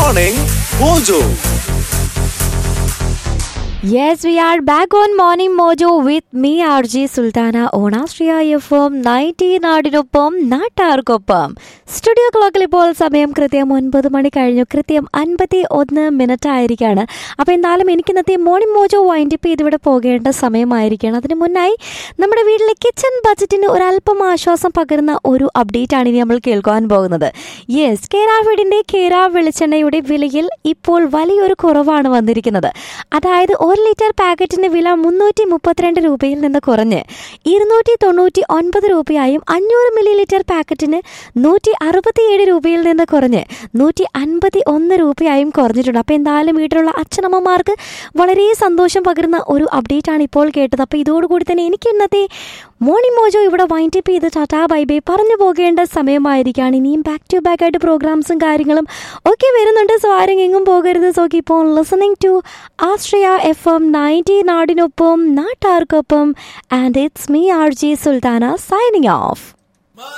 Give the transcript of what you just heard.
Morning Mojo. Yes, we are back on Morning Mojo with me, RJ Sultana, on Astria FM 90 നാടിനൊപ്പം നാട്ടാർക്കൊപ്പം studio ക്ലോക്കിൽ ഇപ്പോൾ സമയം കൃത്യം ഒൻപത് മണി കഴിഞ്ഞു കൃത്യം അൻപത്തി ഒന്ന് മിനിറ്റ് ആയിരിക്കാണ് അപ്പോൾ എന്തായാലും എനിക്ക് ഇന്നത്തെ മോർണിംഗ് മോജോ വൈൻഡപ്പ് ചെയ്ത് ഇവിടെ പോകേണ്ട സമയമായിരിക്കണം അതിന് മുന്നായി നമ്മുടെ വീട്ടിലെ കിച്ചൺ ബജറ്റിന് ഒരല്പം ആശ്വാസം പകരുന്ന ഒരു അപ്ഡേറ്റ് ആണ് ഇനി നമ്മൾ കേൾക്കാൻ പോകുന്നത് യെസ് കേരാ വീടിൻ്റെ കേരാ വെളിച്ചെണ്ണയുടെ വിലയിൽ ഇപ്പോൾ വലിയൊരു കുറവാണ് വന്നിരിക്കുന്നത് അതായത് ഒരു ലിറ്റർ പാക്കറ്റിന് വില മുന്നൂറ്റി മുപ്പത്തിരണ്ട് രൂപയിൽ നിന്ന് കുറഞ്ഞ് ഇരുന്നൂറ്റി തൊണ്ണൂറ്റി ഒൻപത് രൂപയായും അഞ്ഞൂറ് മില്ലി ലിറ്റർ പാക്കറ്റിന് നൂറ്റി അറുപത്തിയേഴ് രൂപയിൽ നിന്ന് കുറഞ്ഞ് നൂറ്റി അൻപത്തി ഒന്ന് രൂപയായും കുറഞ്ഞിട്ടുണ്ട് അപ്പോൾ എന്തായാലും വീട്ടിലുള്ള അച്ഛനമ്മമാർക്ക് വളരെ സന്തോഷം പകരുന്ന ഒരു അപ്ഡേറ്റ് ആണ് ഇപ്പോൾ കേട്ടത് അപ്പോൾ ഇതോടുകൂടി തന്നെ എനിക്ക് ഇന്നത്തെ മോർണിംഗ് മോജോ ഇവിടെ വൈൻഡ് അപ്പ് ചെയ്ത് ടാറ്റാ ബൈ ബൈ പറഞ്ഞു പോകേണ്ട സമയമായിരിക്കുകയാണ് ഇനിയും ബാക്ക് ടു ബാക്ക് ആയിട്ട് പ്രോഗ്രാംസും കാര്യങ്ങളും ഒക്കെ വരുന്നുണ്ട് സോ ആരും എങ്ങും പോകരുത് സോ ഇപ്പോൾ listening to Ashraya FM ninety നയൻറ്റി നാടിനൊപ്പം നാട്ടാർക്കൊപ്പം and it's me R G Sultana signing of